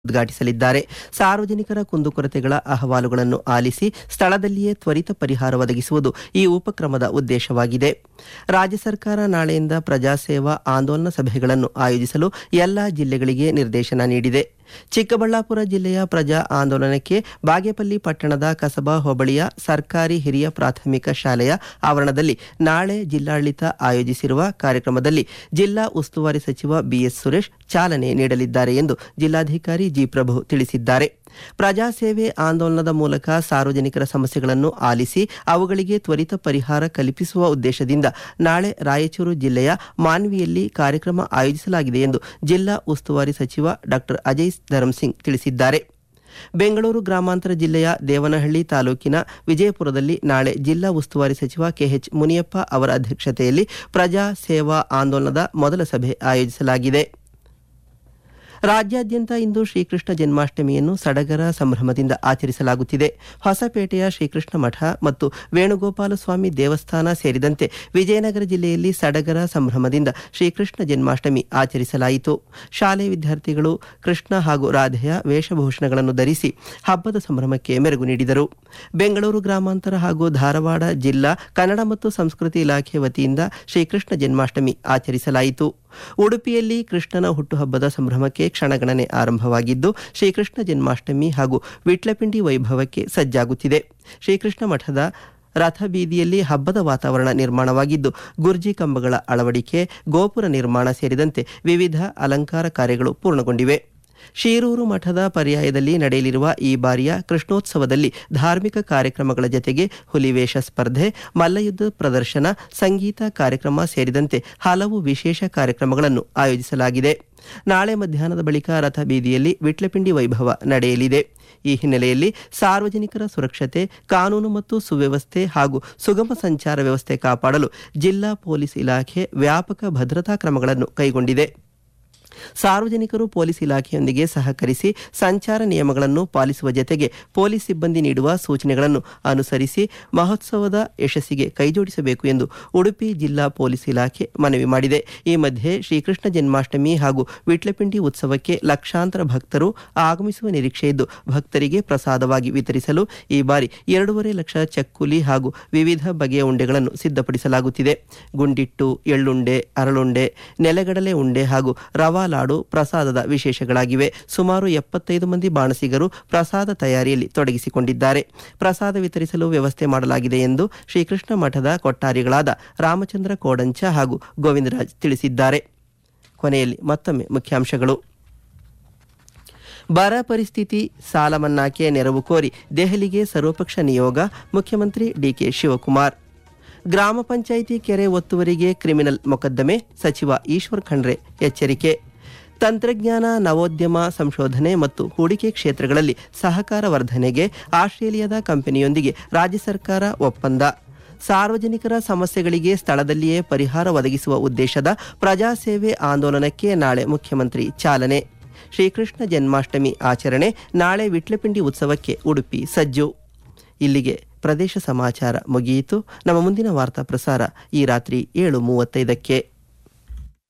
ಉದ್ಘಾಟಿಸಲಿದ್ದಾರೆ ಸಾರ್ವಜನಿಕರ ಕುಂದುಕೊರತೆಗಳ ಅಹವಾಲುಗಳನ್ನು ಆಲಿಸಿ ಸ್ಥಳದಲ್ಲಿಯೇ ತ್ವರಿತ ಪರಿಹಾರ ಒದಗಿಸುವುದು ಈ ಉಪಕ್ರಮದ ಉದ್ದೇಶವಾಗಿದೆ ರಾಜ್ಯ ಸರ್ಕಾರ ನಾಳೆಯಿಂದ ಪ್ರಜಾಸೇವಾ ಆಂದೋಲನ ಸಭೆಗಳನ್ನು ಆಯೋಜಿಸಲು ಎಲ್ಲಾ ಜಿಲ್ಲೆಗಳಿಗೆ ನಿರ್ದೇಶನ ನೀಡಿದೆ ಚಿಕ್ಕಬಳ್ಳಾಪುರ ಜಿಲ್ಲೆಯ ಪ್ರಜಾ ಆಂದೋಲನಕ್ಕೆ ಬಾಗೇಪಲ್ಲಿ ಪಟ್ಟಣದ ಕಸಬಾ ಹೋಬಳಿಯ ಸರ್ಕಾರಿ ಹಿರಿಯ ಪ್ರಾಥಮಿಕ ಶಾಲೆಯ ಆವರಣದಲ್ಲಿ ನಾಳೆ ಜಿಲ್ಲಾಡಳಿತ ಆಯೋಜಿಸಿರುವ ಕಾರ್ಯಕ್ರಮದಲ್ಲಿ ಜಿಲ್ಲಾ ಉಸ್ತುವಾರಿ ಸಚಿವ ಬಿಎಸ್ ಸುರೇಶ್ ಚಾಲನೆ ನೀಡಲಿದ್ದಾರೆ ಎಂದು ಜಿಲ್ಲಾಧಿಕಾರಿ ಜಿ ಪ್ರಭು ತಿಳಿಸಿದ್ದಾರೆ ಪ್ರಜಾ ಸೇವೆ ಆಂದೋಲನದ ಮೂಲಕ ಸಾರ್ವಜನಿಕರ ಸಮಸ್ಯೆಗಳನ್ನು ಆಲಿಸಿ ಅವುಗಳಿಗೆ ತ್ವರಿತ ಪರಿಹಾರ ಕಲ್ಪಿಸುವ ಉದ್ದೇಶದಿಂದ ನಾಳೆ ರಾಯಚೂರು ಜಿಲ್ಲೆಯ ಮಾನ್ವಿಯಲ್ಲಿ ಕಾರ್ಯಕ್ರಮ ಆಯೋಜಿಸಲಾಗಿದೆ ಎಂದು ಜಿಲ್ಲಾ ಉಸ್ತುವಾರಿ ಸಚಿವ ಡಾಕ್ಟರ್ ಅಜಯ್ ಧರ್ಮಸಿಂಗ್ ತಿಳಿಸಿದ್ದಾರೆ ಬೆಂಗಳೂರು ಗ್ರಾಮಾಂತರ ಜಿಲ್ಲೆಯ ದೇವನಹಳ್ಳಿ ತಾಲೂಕಿನ ವಿಜಯಪುರದಲ್ಲಿ ನಾಳೆ ಜಿಲ್ಲಾ ಉಸ್ತುವಾರಿ ಸಚಿವ ಕೆಎಚ್ ಮುನಿಯಪ್ಪ ಅವರ ಅಧ್ಯಕ್ಷತೆಯಲ್ಲಿ ಪ್ರಜಾ ಸೇವಾ ಆಂದೋಲನದ ಮೊದಲ ಸಭೆ ಆಯೋಜಿಸಲಾಗಿದೆ ರಾಜ್ಯಾದ್ಯಂತ ಇಂದು ಶ್ರೀಕೃಷ್ಣ ಜನ್ಮಾಷ್ಟಮಿಯನ್ನು ಸಡಗರ ಸಂಭ್ರಮದಿಂದ ಆಚರಿಸಲಾಗುತ್ತಿದೆ ಹೊಸಪೇಟೆಯ ಶ್ರೀಕೃಷ್ಣ ಮಠ ಮತ್ತು ವೇಣುಗೋಪಾಲ ಸ್ವಾಮಿ ದೇವಸ್ಥಾನ ಸೇರಿದಂತೆ ವಿಜಯನಗರ ಜಿಲ್ಲೆಯಲ್ಲಿ ಸಡಗರ ಸಂಭ್ರಮದಿಂದ ಶ್ರೀಕೃಷ್ಣ ಜನ್ಮಾಷ್ಟಮಿ ಆಚರಿಸಲಾಯಿತು ಶಾಲೆ ವಿದ್ಯಾರ್ಥಿಗಳು ಕೃಷ್ಣ ಹಾಗೂ ರಾಧೆಯ ವೇಷಭೂಷಣಗಳನ್ನು ಧರಿಸಿ ಹಬ್ಬದ ಸಂಭ್ರಮಕ್ಕೆ ಮೆರುಗು ನೀಡಿದರು ಬೆಂಗಳೂರು ಗ್ರಾಮಾಂತರ ಹಾಗೂ ಧಾರವಾಡ ಜಿಲ್ಲಾ ಕನ್ನಡ ಮತ್ತು ಸಂಸ್ಕೃತಿ ಇಲಾಖೆ ವತಿಯಿಂದ ಶ್ರೀಕೃಷ್ಣ ಜನ್ಮಾಷ್ಟಮಿ ಆಚರಿಸಲಾಯಿತು ಉಡುಪಿಯಲ್ಲಿ ಕೃಷ್ಣನ ಹುಟ್ಟುಹಬ್ಬದ ಸಂಭ್ರಮಕ್ಕೆ ಕ್ಷಣಗಣನೆ ಆರಂಭವಾಗಿದ್ದು ಶ್ರೀಕೃಷ್ಣ ಜನ್ಮಾಷ್ಟಮಿ ಹಾಗೂ ವಿಟ್ಲಪಿಂಡಿ ವೈಭವಕ್ಕೆ ಸಜ್ಜಾಗುತ್ತಿದೆ ಶ್ರೀಕೃಷ್ಣ ಮಠದ ರಥಬೀದಿಯಲ್ಲಿ ಹಬ್ಬದ ವಾತಾವರಣ ನಿರ್ಮಾಣವಾಗಿದ್ದು ಗುರ್ಜಿ ಕಂಬಗಳ ಅಳವಡಿಕೆ ಗೋಪುರ ನಿರ್ಮಾಣ ಸೇರಿದಂತೆ ವಿವಿಧ ಅಲಂಕಾರ ಕಾರ್ಯಗಳು ಪೂರ್ಣಗೊಂಡಿವೆ ಶೀರೂರು ಮಠದ ಪರ್ಯಾಯದಲ್ಲಿ ನಡೆಯಲಿರುವ ಈ ಬಾರಿಯ ಕೃಷ್ಣೋತ್ಸವದಲ್ಲಿ ಧಾರ್ಮಿಕ ಕಾರ್ಯಕ್ರಮಗಳ ಜತೆಗೆ ಹುಲಿವೇಷ ಸ್ಪರ್ಧೆ ಮಲ್ಲಯುದ್ಧ ಪ್ರದರ್ಶನ ಸಂಗೀತ ಕಾರ್ಯಕ್ರಮ ಸೇರಿದಂತೆ ಹಲವು ವಿಶೇಷ ಕಾರ್ಯಕ್ರಮಗಳನ್ನು ಆಯೋಜಿಸಲಾಗಿದೆ ನಾಳೆ ಮಧ್ಯಾಹ್ನದ ಬಳಿಕ ರಥ ಬೀದಿಯಲ್ಲಿ ವಿಟ್ಲಪಿಂಡಿ ವೈಭವ ನಡೆಯಲಿದೆ ಈ ಹಿನ್ನೆಲೆಯಲ್ಲಿ ಸಾರ್ವಜನಿಕರ ಸುರಕ್ಷತೆ ಕಾನೂನು ಮತ್ತು ಸುವ್ಯವಸ್ಥೆ ಹಾಗೂ ಸುಗಮ ಸಂಚಾರ ವ್ಯವಸ್ಥೆ ಕಾಪಾಡಲು ಜಿಲ್ಲಾ ಪೊಲೀಸ್ ಇಲಾಖೆ ವ್ಯಾಪಕ ಭದ್ರತಾ ಕ್ರಮಗಳನ್ನು ಕೈಗೊಂಡಿದೆ ಸಾರ್ವಜನಿಕರು ಪೊಲೀಸ್ ಇಲಾಖೆಯೊಂದಿಗೆ ಸಹಕರಿಸಿ ಸಂಚಾರ ನಿಯಮಗಳನ್ನು ಪಾಲಿಸುವ ಜತೆಗೆ ಪೊಲೀಸ್ ಸಿಬ್ಬಂದಿ ನೀಡುವ ಸೂಚನೆಗಳನ್ನು ಅನುಸರಿಸಿ ಮಹೋತ್ಸವದ ಯಶಸ್ಸಿಗೆ ಕೈಜೋಡಿಸಬೇಕು ಎಂದು ಉಡುಪಿ ಜಿಲ್ಲಾ ಪೊಲೀಸ್ ಇಲಾಖೆ ಮನವಿ ಮಾಡಿದೆ ಈ ಮಧ್ಯೆ ಶ್ರೀಕೃಷ್ಣ ಜನ್ಮಾಷ್ಟಮಿ ಹಾಗೂ ವಿಟ್ಲಪಿಂಡಿ ಉತ್ಸವಕ್ಕೆ ಲಕ್ಷಾಂತರ ಭಕ್ತರು ಆಗಮಿಸುವ ನಿರೀಕ್ಷೆ ಇದ್ದು ಭಕ್ತರಿಗೆ ಪ್ರಸಾದವಾಗಿ ವಿತರಿಸಲು ಈ ಬಾರಿ ಎರಡೂವರೆ ಲಕ್ಷ ಚಕ್ಕುಲಿ ಹಾಗೂ ವಿವಿಧ ಬಗೆಯ ಉಂಡೆಗಳನ್ನು ಸಿದ್ಧಪಡಿಸಲಾಗುತ್ತಿದೆ ಗುಂಡಿಟ್ಟು ಎಳ್ಳುಂಡೆ ಅರಳುಂಡೆ ನೆಲೆಗಡಲೆ ಉಂಡೆ ಹಾಗೂ ರವಾ ಲಾಡು ಪ್ರಸಾದದ ವಿಶೇಷಗಳಾಗಿವೆ ಸುಮಾರು ಎಪ್ಪತ್ತೈದು ಮಂದಿ ಬಾಣಸಿಗರು ಪ್ರಸಾದ ತಯಾರಿಯಲ್ಲಿ ತೊಡಗಿಸಿಕೊಂಡಿದ್ದಾರೆ ಪ್ರಸಾದ ವಿತರಿಸಲು ವ್ಯವಸ್ಥೆ ಮಾಡಲಾಗಿದೆ ಎಂದು ಶ್ರೀಕೃಷ್ಣ ಮಠದ ಕೊಟ್ಟಾರಿಗಳಾದ ರಾಮಚಂದ್ರ ಕೋಡಂಚ ಹಾಗೂ ಗೋವಿಂದರಾಜ್ ತಿಳಿಸಿದ್ದಾರೆ ಕೊನೆಯಲ್ಲಿ ಮತ್ತೊಮ್ಮೆ ಮುಖ್ಯಾಂಶಗಳು ಬರ ಪರಿಸ್ಥಿತಿ ಸಾಲ ಮನ್ನಾಕ್ಕೆ ನೆರವು ಕೋರಿ ದೆಹಲಿಗೆ ಸರ್ವಪಕ್ಷ ನಿಯೋಗ ಮುಖ್ಯಮಂತ್ರಿ ಡಿಕೆ ಶಿವಕುಮಾರ್ ಗ್ರಾಮ ಪಂಚಾಯಿತಿ ಕೆರೆ ಒತ್ತುವರಿಗೆ ಕ್ರಿಮಿನಲ್ ಮೊಕದ್ದಮೆ ಸಚಿವ ಈಶ್ವರ್ ಖಂಡ್ರೆ ಎಚ್ಚರಿಕೆ ತಂತ್ರಜ್ಞಾನ ನವೋದ್ಯಮ ಸಂಶೋಧನೆ ಮತ್ತು ಹೂಡಿಕೆ ಕ್ಷೇತ್ರಗಳಲ್ಲಿ ಸಹಕಾರ ವರ್ಧನೆಗೆ ಆಸ್ಟ್ರೇಲಿಯಾದ ಕಂಪನಿಯೊಂದಿಗೆ ರಾಜ್ಯ ಸರ್ಕಾರ ಒಪ್ಪಂದ ಸಾರ್ವಜನಿಕರ ಸಮಸ್ಯೆಗಳಿಗೆ ಸ್ಥಳದಲ್ಲಿಯೇ ಪರಿಹಾರ ಒದಗಿಸುವ ಉದ್ದೇಶದ ಪ್ರಜಾಸೇವೆ ಆಂದೋಲನಕ್ಕೆ ನಾಳೆ ಮುಖ್ಯಮಂತ್ರಿ ಚಾಲನೆ ಶ್ರೀಕೃಷ್ಣ ಜನ್ಮಾಷ್ಟಮಿ ಆಚರಣೆ ನಾಳೆ ವಿಟ್ಲಪಿಂಡಿ ಉತ್ಸವಕ್ಕೆ ಉಡುಪಿ ಸಜ್ಜು ಇಲ್ಲಿಗೆ ಪ್ರದೇಶ ಸಮಾಚಾರ ಮುಗಿಯಿತು ನಮ್ಮ ಮುಂದಿನ ವಾರ್ತಾ ಪ್ರಸಾರ ಈ ರಾತ್ರಿ ಏಳು ಮೂವತ್ತೈದಕ್ಕೆ